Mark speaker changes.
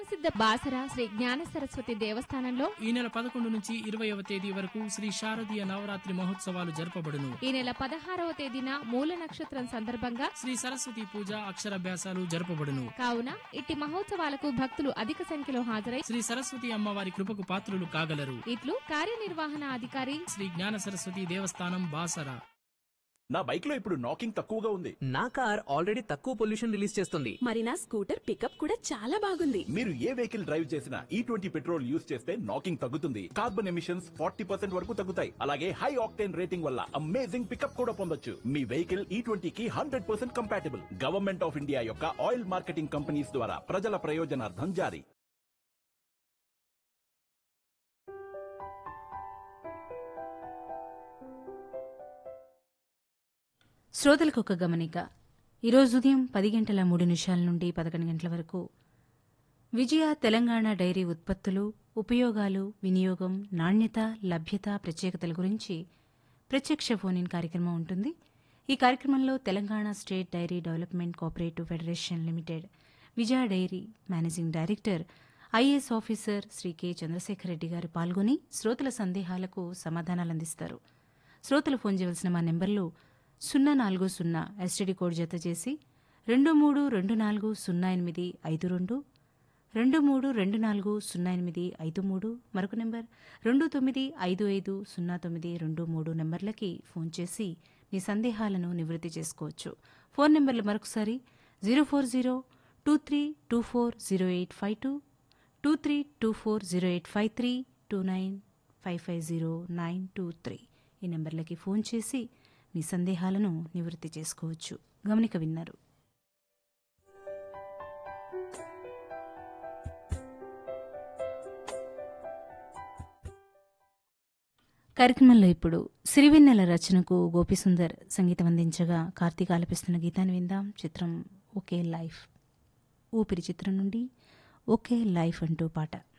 Speaker 1: సుప్రసిద్ధ బాసర శ్రీ జ్ఞాన సరస్వతి దేవస్థానంలో
Speaker 2: ఈ నెల పదకొండు నుంచి ఇరవయవ తేదీ వరకు శ్రీ శారదీయ నవరాత్రి మహోత్సవాలు జరపబడును
Speaker 1: ఈ నెల పదహారవ తేదీన మూల నక్షత్రం సందర్భంగా
Speaker 2: శ్రీ సరస్వతి పూజ అక్షరాభ్యాసాలు జరపబడును
Speaker 1: కావున ఇట్టి మహోత్సవాలకు భక్తులు అధిక సంఖ్యలో హాజరై
Speaker 2: శ్రీ సరస్వతి అమ్మవారి కృపకు పాత్రులు కాగలరు
Speaker 1: ఇట్లు కార్యనిర్వహణ అధికారి
Speaker 2: శ్రీ జ్ఞాన సరస్వతి దేవస్థానం బాసర
Speaker 3: నా బైక్ లో ఇప్పుడు నాకింగ్ తక్కువగా ఉంది
Speaker 4: నా కార్ ఆల్రెడీ తక్కువ పొల్యూషన్ రిలీజ్ చేస్తుంది
Speaker 5: మరి నా స్కూటర్ పికప్ కూడా చాలా బాగుంది
Speaker 3: మీరు ఏ వెహికల్ డ్రైవ్ చేసినా ఈ ట్వంటీ పెట్రోల్ యూస్ చేస్తే నాకింగ్ తగ్గుతుంది కార్బన్ ఎమిషన్స్ ఫార్టీ పర్సెంట్ వరకు తగ్గుతాయి అలాగే హై ఆక్టేన్ రేటింగ్ వల్ల అమేజింగ్ పికప్ కూడా పొందొచ్చు మీ వెహికల్ ఈ ట్వంటీకి hundred percent compatible government of India యొక్క ఆయిల్ మార్కెటింగ్ కంపెనీస్ ద్వారా ప్రజల ప్రయోజనార్థం జారీ
Speaker 6: శ్రోతలకు ఒక గమనిక ఈరోజు ఉదయం పది గంటల మూడు నిమిషాల నుండి పదకొండు గంటల వరకు విజయ తెలంగాణ డైరీ ఉత్పత్తులు ఉపయోగాలు వినియోగం నాణ్యత లభ్యత ప్రత్యేకతల గురించి ప్రత్యక్ష ఫోన్ ఇన్ కార్యక్రమం ఉంటుంది ఈ కార్యక్రమంలో Telangana state dairy development cooperative federation limited Vijaya dairy managing director IAS officer Shri K Chandrashekar Reddy garu పాల్గొని శ్రోతల సందేహాలకు సమాధానాలు అందిస్తారు శ్రోతలు ఫోన్ చేయవలసిన మా నెంబర్లు సున్నా నాలుగు సున్నా ఎస్టీడీ కోడ్ జత చేసి రెండు మూడు రెండు నాలుగు సున్నా ఎనిమిది ఐదు రెండు రెండు మూడు రెండు నాలుగు సున్నా ఎనిమిది ఐదు మూడు మరొక నెంబర్ రెండు తొమ్మిది ఐదు ఐదు సున్నా తొమ్మిది రెండు మూడు నెంబర్లకి ఫోన్ చేసి మీ సందేహాలను నివృత్తి చేసుకోవచ్చు ఫోన్ నెంబర్లు మరొకసారి zero four zero two three two four zero eight five two two three two four zero eight five three two nine five five zero nine two three ఈ నెంబర్లకి ఫోన్ చేసి మీ సందేహాలను నివృత్తి చేసుకోవచ్చు గమనిక విన్నారు కార్యక్రమంలో ఇప్పుడు సిరివెన్నెల రచనకు గోపిసుందర్ సంగీతం అందించగా కార్తీక్ ఆలపిస్తున్న గీతాన్ని విందాం చిత్రం ఒకే లైఫ్ ఊపిరి చిత్రం నుండి ఒకే లైఫ్ అంటూ పాట